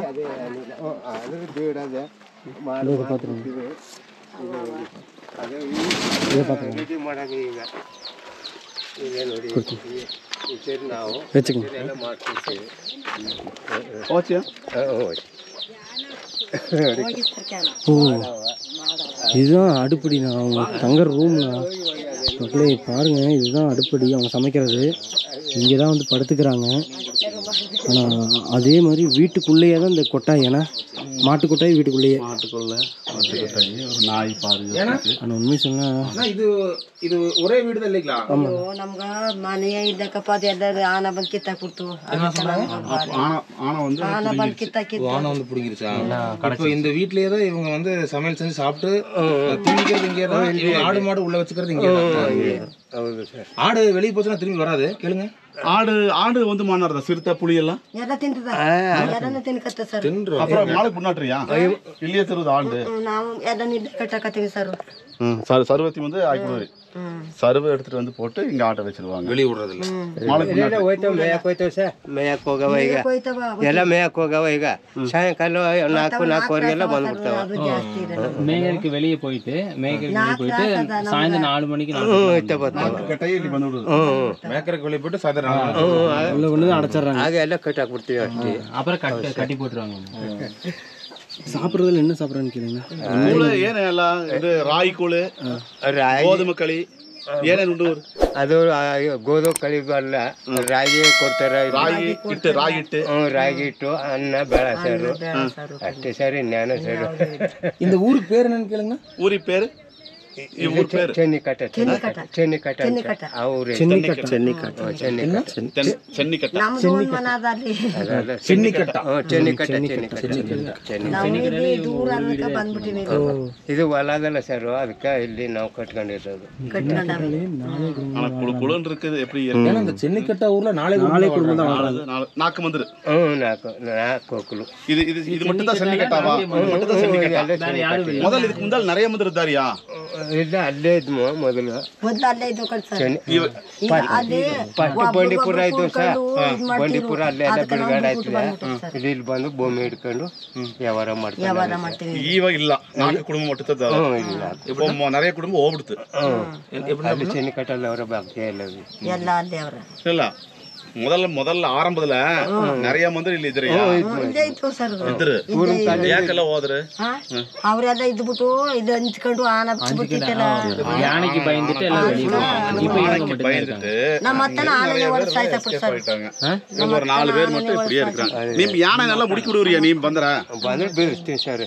S4: ಅದ್ರ ಬೇಡ ಅದೇ
S1: இதை பார்த்துருங்க
S4: ಇದು ಮಾಡಾಗ ಈಗ ಈಗ ನೋಡಿ ಈ- ಈ ಸೇರಿ ನಾವು
S1: வச்சுக்கோங்க
S4: ಎಲ್ಲ ಮಾಡ್ತಿರ್ತೀವಿ
S6: ಓಚ್ಯಾ
S4: ಹ್ಞೂ
S1: ஓ இதுதான் அடுப்படி நான் அவங்க தங்குற ரூம்னா மக்களே பாருங்க இதுதான் அடுப்படி அவங்க சமைக்கிறது இங்கே தான் வந்து படுத்துக்கிறாங்க ஆனால் அதே மாதிரி வீட்டுக்குள்ளேயே தான் இந்த கொட்டாய் ஏன்னா மாட்டு கொட்டாய் வீட்டுக்குள்ளேயே
S6: மாட்டுக்குள்ள மாட்டுக்கொட்டாயி ஒரு நாய் பாரு
S1: ஆனால் உண்மை சொன்னால்
S3: அண்ணா, இது இது ஒரே வீடு தான் இல்லைங்களா
S7: ಅಯ್ಯೋ ನಮ್ಗ ಮನೆಯ ಇದ್ದಕ್ಕಪ್ಪ ಅದು ಎಲ್ಲ ಆನ ಬಂದ್ ಕಿತ್ತಾಕ್ಬಿಡ್ತು
S6: ஆனா ஆனா வந்து
S7: ಆನ ಬಂದ್ ಕಿತ್ತಾಕಿತ್ತು
S3: வானம் வந்து பிடிங்கிருச்சா இப்போ இந்த வீட்லயே தான் இவங்க வந்து சமையல் செஞ்சு சாப்பிட்டு தூங்கிக்கிறது இங்கே தான் இவங்க ஆடு மாடு உள்ள வச்சுக்கிறது இங்கே தான்
S4: ಹೌದು ಸರ್
S3: ஆடு வெளியே போச்சுன்னா திரும்பி வராது கேளுங்க
S6: ஆடு ஆடு வந்து மாநாடுதா சிறுத்தை புளி எல்லாம்
S7: ಎಲ್ಲ ತಿಂತದ ಎಲ್ಲಾನು ತಿನ್ಕತ್ತ ಸರ್
S3: தின்று
S6: அப்புறம் நாளைக்கு முன்னாடியா இல்லையே தருவது ஆண்டு
S7: ನಾವು ಎಲ್ಲ ನಿದ್ದೆ ಕಟ್ಟಾಕತ್ತೀವಿ ಸರ್
S6: ம், சரு சருவத்தி வந்து ஆய்க்குடுவாரு சருவை எடுத்துட்டு வந்து போட்டு இங்க ஆட்டை வச்சிருவாங்க
S3: வெளியே விடுறது இல்ல
S6: மாலைக்கு
S4: ಇಲ್ಲೆಲ್ಲ ಹೋಯ್ತಾವ ಮೇಯಕ್ಕೆ ಹೋಯ್ತಾವ ಸರ್ ಮೇಯಕ್ಕೆ ಹೋಗವ ಈಗ
S7: ಹೋಯ್ತವ
S4: ಎಲ್ಲ ಮೇಯಕ್ಕೆ ಹೋಗವ ಈಗ ಸಾಯಂಕಾಲ ನಾಲ್ಕು ನಾಲ್ಕುವರೆಗೆಲ್ಲ ಬಂದ್ಬಿಡ್ತಾವ
S7: ಅದು ಜಾಸ್ತಿ ಇರಲ್ಲ
S5: மேகருக்கு வெளியே போயிட்டு மேகருக்கு வெளியே போயிட்டு சாயந்தரம் நாலு மணிக்கு நாலு
S4: ಹ್ಞೂ ಹೋಯ್ತಾ ಬರ್ತಾವ
S6: கட்டையை ಇಲ್ಲಿ ಬಂದು விடுது
S4: ಹ್ಞೂ
S3: மேக்கருக்கு வெளியே போயிட்டு சாயந்தரம் நாலு
S4: ಹ್ಞೂ
S3: மணிக்கு.
S1: உள்ள கொண்டு வந்து அடைச்சிடுறாங்க
S4: ಹಾಗೆ ಎಲ್ಲ ಕಟ್ಟಾಕ್ಬಿಡ್ತೀವಿ ಅಷ್ಟೇ
S5: அப்புறம் கட்டி கட்டி போட்டுருவாங்க
S1: சாப்பிட்றதுல என்ன சாப்பிட்றான்னு கேளுங்க
S6: ಕೂಳು ಏನೆಲ್ಲ ಇದು ರಾಯಿ ಕೂಳು
S4: ರಾಗಿ
S6: ಗೋಧುಮೆ ಕಳಿ ಏನೇನು ಉಂಟು
S4: ಅದು ಆ, ಗೋಧು ಕಳಿಬಲ್ಲ ರಾಗಿ ಕೊಡ್ತಾರೆ
S6: ರಾಗಿ ಹಿಟ್ಟು ರಾಗಿ ಹಿಟ್ಟು
S4: ಹ್ಞೂ ರಾಗಿ ಹಿಟ್ಟು ಅನ್ನ ಬೇಳೆ ಸಾರು ಅಷ್ಟೇ ಸರಿ ಜ್ಞಾನ ಸಾರು
S1: இந்த ஊருக்கு பேர் என்னன்னு கேளுங்க
S6: ಊರಿ ಪೇರು ಈ ಊರ್ ಪೇರು
S4: ಚೆನ್ನಿಕಟ್ಟ ಚೆನ್ನಿಕಟ್ಟ ಅಂತ ಅವ್ರೆ
S1: சென்னிக்கட்டை
S4: ಚೆನ್ನಿಕಟ್ಟ ಚೆನ್ನಿಕಟ್ಟ
S6: ಚೆನ್ನಿ- ಚೆನ್ನಿಕಟ್ಟ
S7: ನಮ್ದು ಒಂದ್ ಮನ ಅದ ಅಲ್ಲಿ
S4: ಅದಲ್ಲ ಚೆನ್ನಿಕಟ್ಟ ಹ್ಞೂ ಚೆನ್ನಿಕಟ್ಟ ಚೆನ್ನಿಕಟ್ಟ ಚೆನ್ನಿ
S7: ನಾವು ಇಲ್ಲಿ ದೂರ ಅದಕ್ಕೆ ಬಂದ್ಬಿಟ್ಟಿವಿ
S4: ಇದು ಹೊಲ ಅದಲ್ಲ ಸರ್ ಅದಕ್ಕೆ ಇಲ್ಲಿ ನಾವು ಕಟ್ಕೊಂಡಿರೋದು
S7: ಕಟ್ಕೊಂಡಾರ
S6: ஆனா குழு குழுன்னு இருக்குது எப்படி இருக்கு?
S1: ஏன்னா இந்த சென்னிக்கட்டை ஊர்ல நாளை நாளை குடும்பம் தான்
S6: நாலு நாலு நாக்கு வந்துரு
S4: ಹ್ಞೂ ನಾಲ್ಕು ನಾಲ್ಕು ಹೋಗ್ಲು
S6: இது இது இது மட்டும் தான் சென்னி கட்டாவா இது மட்டும் தான் சென்னி கட்டா முதல்ல இதுக்கு முந்தால் நிறைய ಮಂದಿ ಇದ್ದಾರಿಯಾ
S4: ಇಲ್ಲ ಅಲ್ಲೇ ಇದ್ವು ಮೊದಲು
S7: ಮೊದ್ಲು ಅಲ್ಲೇ ಇದು ಕಳ್ಸ
S4: ಚೆನ್ನಿ
S7: ಈಗ ಅಲ್ಲಿ
S4: ಫಸ್ಟ್
S7: ಒಬ್ರು
S4: ಬಂಡೀಪುರ
S7: ಒಬ್ರು
S4: ಆಯ್ತು ಸರ್
S7: ಕೂತ್ಕೊಂಡು ಇದ್ ಮಾಡ್ತಿದ್ರು.
S4: ಬಂಡೀಪುರ ಅಲ್ಲೇ ಎಲ್ಲ
S7: ಅದಕ್ಕೆ ನಾವು
S4: ಬಿಡುಗಡೆ
S7: ಬಿಟ್ಬಿಟ್ಟು
S4: ಆಯ್ತು
S7: ಬಂದ್ಬಿಟ್ವಿ ಸರ್.
S4: ಇಲ್ಲಿ ಇಲ್ಲಿ ಬಂದು ಭೂಮಿ ಹಿಡ್ಕೊಂಡು ವ್ಯವಹಾರ ಮಾಡ್ತಾರೆ
S7: ವ್ಯವಹಾರ ಮಾಡ್ತೀವಿ
S6: ಇವಾಗ ಇಲ್ಲ ನಾಲ್ಕು ಕುಟುಂಬ ಮಟ್ಟದ
S4: ಹ್ಞೂ ಇಲ್ಲ
S6: நிறைய குடும்பம் ಹೋಗ್ಬಿಡ್ತು
S4: ಅಲ್ಲಿ ಚೆನ್ನಿ ಕಟ್ಟಲ್ಲ ಅವರ ಬಗ್ಗೆ ಇಲ್ಲ ಅದು.
S7: ಎಲ್ಲ ಅಲ್ಲೇ ಅವ್ರ
S6: இல்ல முதல்ல முதல்ல ಆರಂಭದಲ್ಲ நிறைய ಮಂದಿ ಇಲ್ಲಿ ಇದ್ರಿ
S7: ಇಲ್ಲೇ ಇತ್ತು ಸರ್ ಅದು.
S6: ಇದ್ರು ಯಾಕೆಲ್ಲ ಹೋದ್ರು
S7: ಹಾ? ಅವ್ರೆಲ್ಲ ಇದ್ಬಿಟ್ಟು ಇದು ಹಂಚ್ಕೊಂಡು ಆನ ಬಿಟ್ಟಿತ್ತಲ್ಲ
S5: யானைக்கு பயந்துட்டு எல்லாம் வெளியே போயிட்டாங்க. இப்போ இவங்க மட்டும் தான் இருக்காங்க
S6: வந்துட்டு
S7: ನಮ್ಮ ಅತ್ತನ ಆನೆನೆ ಹೊಡೆದು ಸಾಯ್ತಪ್ಪ ಸರ್
S6: போயிட்டாங்க இவங்க ஒரு நாலு பேர் மட்டும் இப்படியே இருக்கிறாங்க நீ யானை நல்லா முடிக்க விடுவியா நீ ಬಂದ್ರ
S4: ಬಂದ್ರೆ ಬೀಳಿಸ್ತೀನಿ ಸರ್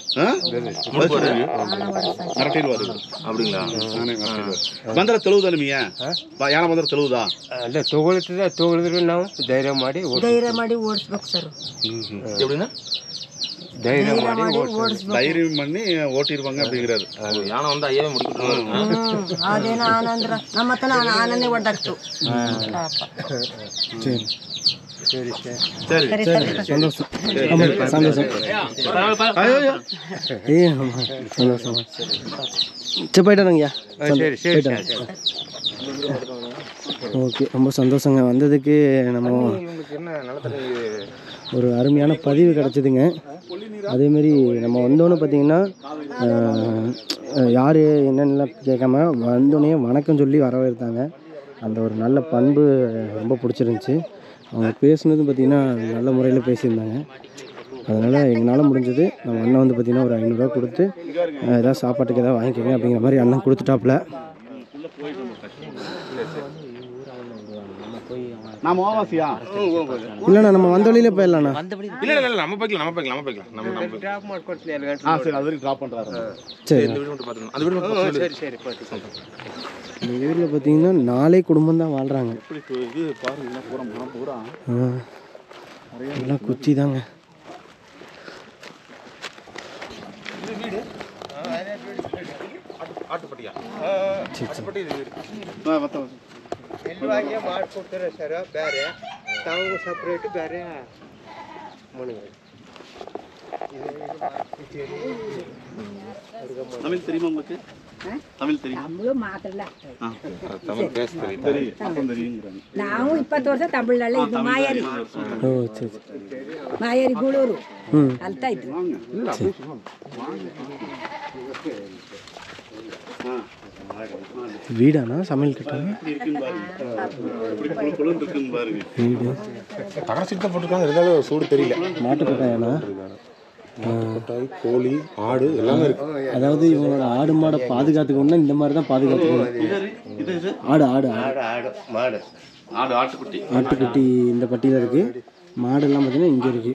S6: மிரட்டிடுவாரு
S3: அப்படிங்களா
S6: ಬಂದ್ರ ತೆಳುವುದಾ ನಿಮಗೆ ಯಾನ ಬಂದ್ರ ತೆಳುವುದಾ
S4: ಅಲ್ಲ ತಗೊಳ್ತದೆ ತಗೊಳಿದ್ರು ನಾವು ಧೈರ್ಯ ಮಾಡಿ ಓಡ್-
S7: ಧೈರ್ಯ ಮಾಡಿ ಓಡಿಸ್ಬೇಕು ಸರ್
S3: எப்படின்னா
S4: ಧೈರ್ಯ ಮಾಡಿ
S7: ಮಾಡಿ
S4: ಓಡ್ಸೋದು.
S7: ಓಡಿಸ್ಬೇಕು
S6: தைரியம் பண்ணி ஓட்டிருவாங்க அப்படிங்கிறாரு
S3: யானை வந்து ஐயாவே முடிக்கிட்டு
S7: ಹ್ಮ್ ಅದೇನೋ ಆನಂದ್ರ ನಮ್ಮ ಹತ್ತನ ಆನನೇ ಒಡ್ಡಾಕ್ತು
S1: சரி
S4: ಸರಿ ಸರ್
S6: சரி
S7: ಸರಿ ಸರಿ
S1: சந்தோஷம் ஆமா சந்தோஷம் ஏ ஆமா சந்தோஷம் சரி போயிட்டாருங்கய்யா
S4: ಸರಿ ಸರಿ ಸರ್ ಸರಿ.
S1: ஓகே ரொம்ப சந்தோஷங்க வந்ததுக்கு நம்ம
S3: இவங்களுக்கு என்ன நிலத்தடி
S1: ஒரு அருமையான பதிவு கிடச்சிதுங்க அதேமாரி நம்ம வந்தோன்னு பார்த்தீங்கன்னா யார் என்னென்னலாம் கேட்காம வந்தோடனே வணக்கம் சொல்லி வரவேற்றாங்க அந்த ஒரு நல்ல பண்பு ரொம்ப பிடிச்சிருந்துச்சி அவங்க பேசுனதும் பார்த்திங்கன்னா நல்ல முறையில் பேசியிருந்தாங்க அதனால் எங்களால் முடிஞ்சது நம்ம அண்ணன் வந்து பார்த்திங்கன்னா ஒரு ஐநூறுரூவா கொடுத்து அஹ், ஏதாவது சாப்பாட்டுக்கு ஏதாவது வாங்கிக்கோங்க அப்படிங்கிற மாதிரி அண்ணன் கொடுத்துட்டாப்புல
S6: நாம ஓவாசியா
S1: இல்லைண்ணா நம்ம வந்த வழியிலே போயிடலாண்ணா
S3: இல்ல இல்ல இல்ல நம்ம போய்க்கலாம் நம்ம போய்க்கலாம் நம்ம போய்க்கலாம் நம்ம நம்ம போய்க்கலாம்.
S4: ಡ್ರಾಪ್ ಮಾಡ್ಕೊಡ್ತೀನಿ ಎರಡು ಗಂಟೆ
S6: ஆ சரி அது வரைக்கும் ட்ராப் பண்றாரு
S1: சரி
S3: இந்த வீடு மட்டும் பார்த்துக்கணும் அந்த வீடு மட்டும் பார்த்து சொல்லு.
S4: ಸರಿ ಸರಿ
S1: இந்த ஊரில் பார்த்தீங்கன்னா நாலே குடும்பம் தான் வாழ்கிறாங்க
S6: இப்படி கு- இது பாருங்க பூரா மரம் பூரா
S1: எல்லாம் குச்சி தாங்க
S3: ஆட்டுப்பட்டியா
S1: சரி சரி
S6: ஆ, மொத்தம்
S4: ಎಲ್ಲೂ ಹಂಗೆ ಮಾಡ್ಕೊಡ್ತಾರೆ ಸರ್ ಬೇರೆ ತಾವು ಸಪ್ರೇಟ್ ಬೇರೆ ಮನೆಗಳು
S6: தமிழ் தெரியுமா உங்களுக்கு தமிழ் தெரியும்
S9: நம்மளும் ಮಾತ್ರಲ್ಲ
S6: ஆ,
S3: தமிழ் பேச தெரியும்
S6: தெரியும் அப்புறம் தெரியுங்கிறாங்க
S9: ನಾವು ಇಪ್ಪತ್ತು ವರ್ಷ ತಮಿಳ್ನಲ್ಲೇ ಇದ್ದು ಮಾಯಾರಿ
S1: ஓ சரி சரி
S9: ಮಾಯಾರಿ ಗೂಳೂರು
S1: ம்
S9: ಅಲ್ತಾ ಇದ್ರು
S1: வீடாண்ணா சமையல் கட்டாங்க
S6: இப்படி இருக்குன்னு பாருங்க இப்படி குழு குழுன்னு இருக்குன்னு பாருங்க
S1: வீடு
S3: தகர சீட் தான் போட்டிருக்காங்க இருந்தாலும் சூடு தெரியல
S1: மாட்டு கொட்டாயாண்ணா
S3: கொட்டாய் கோழி ஆடு எல்லாமே இருக்கு
S1: அதாவது இவங்களோட ஆடு மாடை பாதுகாத்துக்கணும்னா இந்த மாதிரி தான் பாதுகாத்துக்கணும்
S6: இது இது
S1: ஆடு ஆடு ஆடு
S4: ಆಡು ಆಡು ಮಾಡು
S6: ஆடு ஆட்டுக்குட்டி
S1: ஆட்டுக்குட்டி இந்த பட்டியில் இருக்கு மாடெல்லாம் பார்த்தீங்கன்னா இங்கே இருக்கு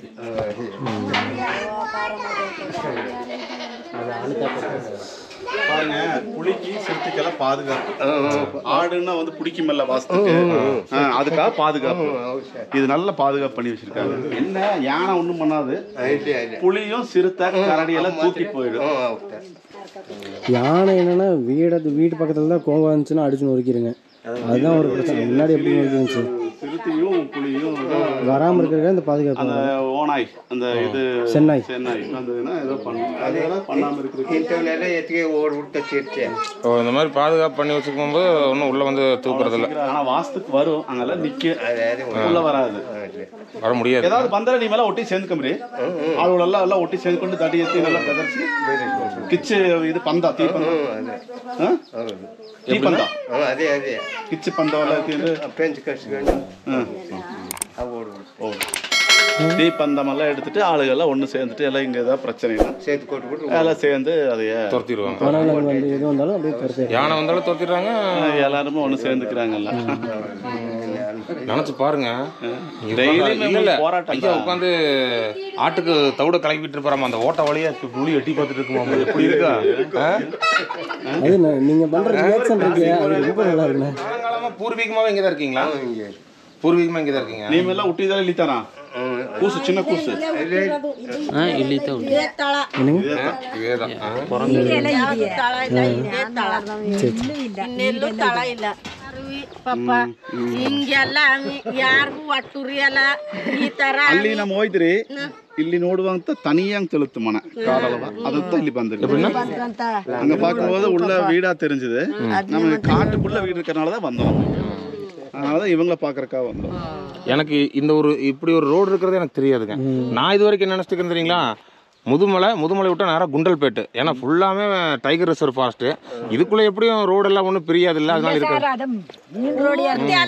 S6: பாருங்க புலிக்கு சிறுத்தைக்கெல்லாம் பாதுகாப்பு ஆடுன்னா வந்து பிடிக்குமல்ல வாசத்துக்கு ஆ, அதுக்காக பாதுகாப்பு இது நல்ல பாதுகாப்பு பண்ணி வச்சிருக்காங்க என்ன யானை ஒண்ணும் பண்ணாது புலியும் சிறுத்தை கரடி எல்லாம் தூக்கி போயிடும்
S1: யானை என்னன்னா வீடு வீட்டு பக்கத்தில் தான் கோவம் இருந்துச்சுன்னா அடிச்சு நொறுக்கிடுங்க அதுதான் ஒரு பிரச்சனை முன்னாடி எப்படி இருந்துச்சு
S6: சிறுத்தையும் புலியும்
S1: வராமல் இருக்கிறதுக்கு இந்த பாதுகாப்பு
S6: அந்த ஓனாய் அந்த இது
S1: சென்னாய்.
S6: சென்னாய் வந்ததுன்னா ஏதோ பண்ணும் அதெல்லாம் பண்ணாம இருக்கிறதுக்கு
S4: ಇಂಥವನ್ನೆಲ್ಲ ಎತ್ತಿಗೆ ಓಡ್ಬಿಟ್ಟು ಸೇರ್ತೆ
S3: ஓ இந்த மாதிரி பாதுகாப்பு பண்ணி வச்சுக்கும் போது ஒன்றும் உள்ள வந்து தூக்குறது இல்ல
S6: ஆனா வாஸ்துக்கு வரும் அங்கெல்லாம் நிக்க உள்ள வராது
S3: வர முடியாது
S6: ஏதாவது ಬಂದರೆ நீ மேல ಒಟ್ಟಿ ಸೇರ್ಕೊಂಬ್ರಿ ಆಳುಗಳೆಲ್ಲ ಎಲ್ಲ ಒಟ್ಟಿ ಸೇರ್ಕೊಂಡು ತಡಿ ಎತ್ತಿ ಎಲ್ಲ ಬೆದರ್ಸಿ ಕಿಚ್ಚು ಇದು ಪಂದ ತೀ ಪಂದ ಹ? ತೀ ಪಂದ
S4: ಹ್ಮ್, ಅದೇ ಅದೇ
S6: ಕಿಚ್ಚು ಪಂದ ಎಲ್ಲ ಎತ್ತಿಂದು
S4: ಪೆಂಚ್ ಕಟ್ಸ್ಕೊಂಡು
S6: ಹ.
S4: ಅವು ಓಡ್ಬಿಟ್ಟು
S6: ஓ தீ பந்தமெல்லாம் எடுத்துட்டு ஆளுகெல்லாம் ஒன்று சேர்ந்துட்டு எல்லாம் இங்கே ஏதாவது பிரச்சனைனா
S4: ಸೇತು ಕೊಟ್ಬಿಟ್ಟು
S6: எல்லாம் சேர்ந்து அதைய
S3: துரத்திடுவாங்க
S1: ஆனால் வந்து எது வந்தாலும் அப்படியே துரத்தி
S3: யானை வந்தாலும் துரத்திடுறாங்க
S6: எல்லாருமே ஒன்று சேர்ந்துக்கிறாங்கல்ல
S3: நினைச்சு பாருங்க இங்க
S6: Daily
S3: உட்கார்ந்து- இல்ல இல்ல
S6: போராட்டம்
S3: ஐயா உட்காந்து ஆட்டுக்கு தவிட கிளப்பிட்டு இருப்பாராமா அந்த ஓட்ட வழியா புளி எட்டி பார்த்துட்டு இருக்குமா எப்படி இருக்கா ஆ?
S1: அது நான் நீங்கள் பண்ணுற ரியாக்ஷன் இருக்கு அது ரொம்ப நல்லா இருக்குண்ணே
S3: காலங்காலமா பூர்வீகமாவே இங்க தான் இருக்கீங்களா பூர்வீகமா இங்க தான் இருக்கீங்க
S6: ನೀವೆಲ್ಲ ಹುಟ್ಟಿದಲ್ಲ ಇಲ್ಲಿತಾನ ಕೂಸು ಚಿನ್ನ ಕೂಸು
S3: இதேதான் ஆ.
S10: ಇನ್ನೆಲ್ಲೂ ತಳ ಇಲ್ಲ ಪಾಪ ಹಿಂಗೆಲ್ಲ ಯಾರಿಗೂ ಒಟ್ಟುರಿಯಲ್ಲ ಈ ತರ
S6: ಅಲ್ಲಿ ನಮ್ಮ ಹೋಯ್ದ್ರಿ ಇಲ್ಲಿ ನೋಡುವಂತ தனியாங் தெளுத்து மனை காடளவா அதுதான் ಇಲ್ಲಿ ಬಂದ್ರಿ அங்க பார்க்கும்போது உள்ள வீடா தெரிஞ்சது நம்ம காட்டுக்குள்ள வீடு இருக்கறனால தான் வந்தோம் அதனால தான் இவங்கள பார்க்கறக்காக வந்தோம்
S3: எனக்கு இந்த ஒரு இப்படி ஒரு ரோடு இருக்கிறது எனக்கு தெரியாதுங்க நான் இது வரைக்கும் என்ன நினைச்சிட்டு இருக்கேன் தெரியுங்களா முதுமலை முதுமலை விட்டா நேரா குண்டல்பேட்டு ஏன்னா ஃபுல்லாமே டைகர் ரிசர்வ் ஃபாரஸ்ட் இதுக்குள்ள எப்படியும் ரோடு எல்லாம் ஒன்றும் பிரியாது இல்லை அதனால இருக்கு
S9: ಅದು ಮೀನ್ ರೋಡಿ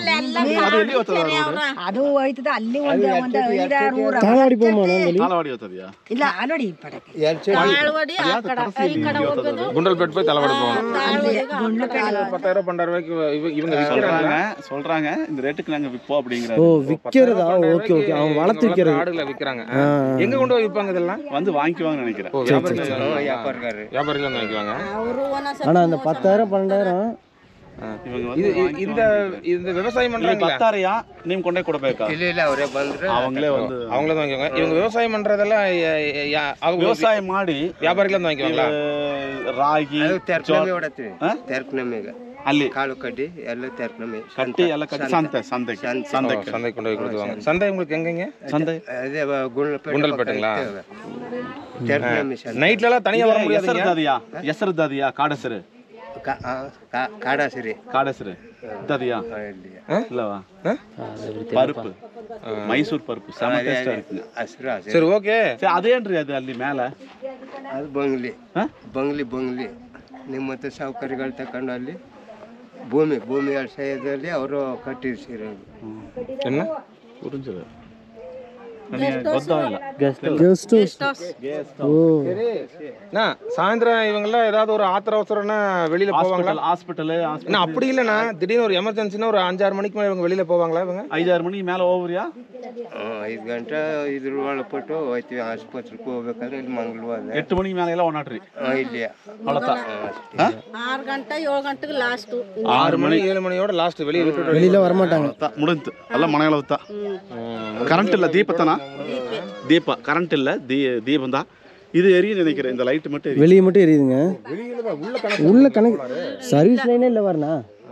S9: ಅದು ಹೋಯ್ತದ ಅಲ್ಲಿ ಒಂದು ಒಂದು ಐದಾರು ಊರ
S1: தாளாடி போமா நான்
S6: நாலவாடி ಹೋಗ್ತದ್ಯಾ
S9: ಇಲ್ಲ ನೋಡಿ ಪಡಕೆ
S10: ತಾಳ್ವಡಿ ಆ ಕಡೆ ಈ ಕಡೆ ಹೋಗೋದು
S3: குண்டல்பேட் போய் தலைவடி போகணும் பத்தாயிரம் பன்னெண்டாயிரம் ரூபாய்க்கு இவ- இவங்க விற்கிறாங்க
S6: சொல்றாங்க சொல்றாங்க இந்த ரேட்டுக்கு நாங்க விப்போம் அப்படிங்கிற
S1: ஓ விற்கிறதா ஓகே ஓகே அவன் வளர்த்து விற்கிறது
S3: ஆடுகளை விற்கிறாங்க எங்க கொண்டு போய் விற்பாங்க இதெல்லாம்
S6: வந்து வாங்கிக்குவாங்கன்னு நினைக்கிறேன்
S3: ஓ வியாபாரிகள்
S4: ವ್ಯಾಪಾರಗಾರರು
S3: வியாபாரிகள் வந்து வாங்கிக்குவாங்க
S10: ಅವರು ಒಂದೊಂದ್ಸಲ
S1: ஆனால் அந்த பத்தாயிரம் பன்னெண்டாயிரம்
S6: இவங்க
S3: இது
S6: வந்து
S3: இந்த இந்த விவசாயம்
S6: ಇಲ್ಲಿ
S3: பண்றாங்களா
S6: ಬರ್ತಾರೆಯಾ ನೀವ್ ಕೊಂಡೇ ಕೊಡ್ಬೇಕಾ
S4: ಇಲ್ಲ ಇಲ್ಲ ಅವರೇ ಬಂದ್ರೆ
S6: அவங்களே வந்து
S3: அவங்கள தான் வாங்கிக்குவாங்க இவங்க விவசாயம் பண்றதெல்லாம் ய- ய- ய- அவங்க
S6: விவசாய ಮಾಡಿ
S3: வியாபாரிகள் தான் வாங்கிக்குவாங்களா
S6: ಆ, ರಾಗಿ
S4: ಅದು ತೆರ್ಕನಮೆ ಹೊಡತ್ವಿ
S6: ಹಾ?
S4: ತೆರ್ಕನಮೆಗ
S6: ಅಲ್ಲಿ
S4: ಕಾಳು ಕಡ್ಡಿ ಎಲ್ಲ ತೆರ್ಕನಮೆ
S6: ಕಟ್ಟಿ ಎಲ್ಲ ಕಟ್ಟಿ ಸಂತೆ ಸಂತೆಗೆ
S3: ஓ,
S6: ಸಂತೆಗೆ
S3: சந்தைக்கு கொண்டு போய் கொடுத்துவாங்க சந்தை உங்களுக்கு எங்கங்க
S6: ಸಂತೆ
S4: ಅದೇ ಗುಂಡ್ಲಪೇಟೆ
S3: ಗುಂಡ್ಲಪೇಟೆங்களா?
S4: ತೆರ್ಕನಮೆ ಸಂತೆ
S3: நைட்ல எல்லாம் தனியா வர முடியாதுங்க
S6: ಹೆಸರುದದಿಯಾ ಹೆಸರುದದಿಯಾ ಕಾಡೆಸರು
S4: ಕಾ- ಆ, ಕಾ- ಕಾಡಾಸಿರಿ
S6: ಕಾಡೆಸರು ಇದ್ದದಿಯಾ
S4: ಇಲ್ಲಿ
S6: இல்லவா பருப்பு மைசூர் பருப்பு செம டேஸ்டா இருக்குங்க
S4: ಹಸಿರು ಹಸಿರು
S3: சரி ஓகே
S6: சரி ಅದೇನ್ರಿ ಅದು ಅಲ್ಲಿ மேல
S4: ಅದು ಬಂಗ್ಲಿ
S6: ಹಾ?
S4: ಬಂಗ್ಲಿ ಬಂಗ್ಲಿ ನಿಮ್ಮತ್ತ ಸೌಕರ್ಯಗಳು ತಕೊಂಡು ಅಲ್ಲಿ ಭೂಮಿ ಭೂಮಿ ವ್ಯವಸಾಯದಲ್ಲಿ ಅವರು ಕಟ್ಟಿಸಿರೋದು
S3: என்ன
S6: புரிஞ்சது ನನಗೆ ಗೊತ್ತಾಗಿಲ್ಲ
S1: கெஸ்ட் ஹவுஸ் ஓ
S3: அண்ணா, சாயந்தரம் இவங்கெல்லாம் ஏதாவது ஒரு ஆத்திர அவசரம்னா வெளியில போவாங்களா
S6: ಹಾಸ್ಪಿಟಲ್ ಹಾಸ್ಪಿಟಲ್
S3: அண்ணா, அப்படி இல்லைண்ணா திடீர்னு ஒரு எமர்ஜென்சினா ஒரு அஞ்சாறு மணிக்கு மேலே இவங்க வெளியில போவாங்களா இவங்க
S6: ಐದಾರು ಮಣಿ ಮೇಲೆ ಹೋಗ್ರಿಯಾ
S4: ಐದು ಗಂಟೆ ಇದ್ರ ಒಳಪಟ್ಟು ಹೋಯ್ತೀವಿ ಆಸ್ಪತ್ರೆಗೆ ಹೋಗ್ಬೇಕಾದ್ರೆ ಇಲ್ಲಿ ಮಂಗಳವಾರ
S6: ಎಂಟು ಮಣಿ ಮೇಲೆ ಎಲ್ಲ ಒಣಾಡ್ರಿ
S4: ಇಲ್ಲಿ
S6: ಅವಳತ್ತ
S10: ಆರು ಗಂಟೆ ಏಳು ಗಂಟೆಗೆ ಲಾಸ್ಟು
S3: ஆறு மணி ஏழு மணியோட லாஸ்ட் வெளியே விட்டுட்டு
S1: வெளியில வரமாட்டாங்க
S6: ಮುಡಿಂತು ಎಲ್ಲ ಮನೆಗಳ ಹೊತ್ತ ಕರೆಂಟ್ ಇಲ್ಲ ದೀಪತನ ದೀಪ ಕರೆಂಟ್ ಇಲ್ಲ ದೀ ದೀಪಂದ இது எரியும் நினைக்கிறேன் இந்த லைட் மட்டும் எரியும்
S1: வெளியே மட்டும் எரியுதுங்க உள்ள கணக்கு சர்வீஸ் லைனே இல்லை வரண்ணா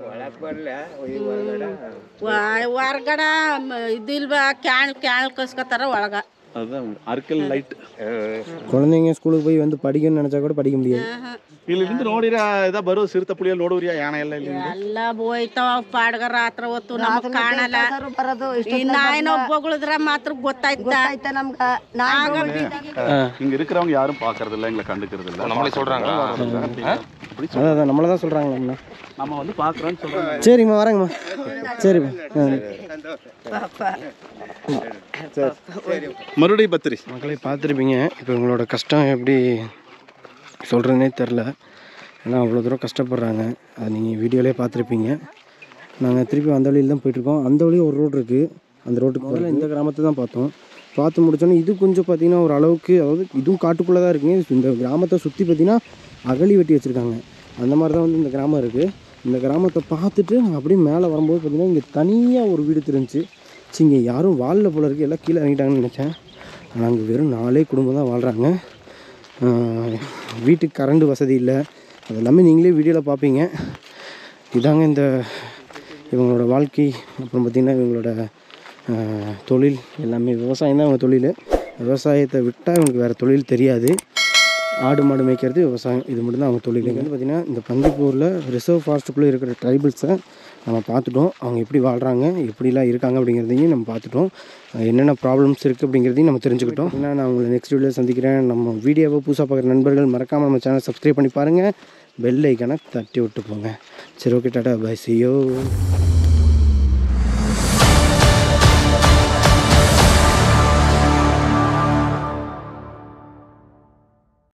S10: ಹೊರಗಡೆ ಇದಿಲ್ವಾ ಕ್ಯಾಣ್ ಕ್ಯಾಣ್ ಕಸ್ಕೊತಾರ ಒಳಗ
S6: அதுதான் அர்க்கல் லைட்
S1: குழந்தைங்க ஸ்கூலுக்கு போய் வந்து படிக்கணும்னு நினைச்சா கூட படிக்க முடியாது
S6: ಇಲ್ಲಿಂದ ನೋಡಿರ ಇದ ಬರೋ ಸಿರ್ತ ಪುಳಿಯಲ್ಲಿ ನೋಡುವ್ರಿಯಾ ಯಾಣ ಎಲ್ಲ ಇಲ್ಲಿ
S10: ಎಲ್ಲ ಹೋಯ್ತಾವ ಪಾಡ್ಗ ರಾತ್ರಿ ಹೊತ್ತು ನಮಗ್ ಕಾಣಲ್ಲ
S7: ಬರೋದು
S10: ಈ ನಾಯಿನ ಬೊಗಳಿದ್ರ ಮಾತ್ರ ಗೊತ್ತಾಯ್ತ
S7: ಆಯ್ತಾ ನಮ್ಗ ನಾಯಿ
S6: இங்க இருக்கிறவங்க யாரும் பாக்குறது இல்ல எங்களை கண்டுக்கிறது இல்ல
S3: நம்மளே சொல்றாங்களா
S1: அதான் அதான் நம்மளை தான் சொல்கிறாங்களாண்ணா
S6: நம்ம வந்து பாக்குறோம்னு சொல்றாங்க
S1: சரிம்மா வரேங்கம்மா சரிம்மா ஆ
S6: மறுபடியும் பத்திரி
S1: மக்களே பார்த்துருப்பீங்க இப்போ உங்களோட கஷ்டம் எப்படி சொல்கிறதுனே தெரில ஏன்னா அவ்வளோ தூரம் கஷ்டப்படுறாங்க அதை நீங்கள் வீடியோலேயே பார்த்துருப்பீங்க நாங்கள் திருப்பி அந்த வழியில் தான் போயிட்டுருக்கோம் அந்த வழியும் ஒரு ரோடு இருக்குது அந்த ரோட்டுக்கு முதல்ல இந்த கிராமத்தை தான் பார்த்தோம் பார்த்து முடிச்சோன்னே இது கொஞ்சம் பார்த்தீங்கன்னா ஒரு அளவுக்கு அதாவது இதுவும் காட்டுக்குள்ளே தான் இருக்குங்க இந்த கிராமத்தை சுற்றி பார்த்தீங்கன்னா அகழி வெட்டி வச்சுருக்காங்க அந்த மாதிரி தான் வந்து இந்த கிராமம் இருக்குது இந்த கிராமத்தை பார்த்துட்டு நாங்கள் அப்படியே மேலே வரும்போது பார்த்தீங்கன்னா இங்கே தனியாக ஒரு வீடு தெரிஞ்சு சி இங்கே யாரும் வாழல போல இருக்குது எல்லாம் கீழே இறங்கிட்டாங்கன்னு நினச்சேன் ஆனால் அங்கே வெறும் நாலே குடும்பம் தான் வாழ்கிறாங்க வீட்டுக்கு கரண்ட் வசதி இல்லை அது எல்லாமே நீங்களே வீடியோவில் பார்ப்பீங்க இதாங்க இந்த இவங்களோட வாழ்க்கை அப்புறம் பார்த்திங்கன்னா இவங்களோட ஆஹ், தொழில் எல்லாமே விவசாயம் தான் இவங்க தொழில் விவசாயத்தை விட்டால் இவங்களுக்கு வேறு தொழில் தெரியாது ஆடு மாடு மேய்க்கிறது விவசாயம் இது மட்டும்தான் அவங்க தொழில் இங்கே வந்து பார்த்திங்கன்னா இந்த பந்திப்பூரில் ரிசர்வ் ஃபாரஸ்ட்டுக்குள்ளே இருக்கிற ட்ரைபிள்ஸை நம்ம பார்த்துட்டோம் அவங்க எப்படி வாழ்கிறாங்க எப்படிலாம் இருக்காங்க அப்படிங்கிறதையும் நம்ம பார்த்துட்டோம் அஹ் என்னென்ன ப்ராப்ளம்ஸ் இருக்குது அப்படிங்கிறதையும் நம்ம தெரிஞ்சுக்கிட்டோம் ஏன்னா நான் உங்களை நெக்ஸ்ட் வீடியோவில் சந்திக்கிறேன் நம்ம வீடியோவை புதுசாக பார்க்குற நண்பர்கள் மறக்காமல் நம்ம சேனல் சப்ஸ்கிரைப் பண்ணி பாருங்கள் பெல் ஐக்கனை தட்டி விட்டு போங்க சரி ஓகே டாடா பை சியோ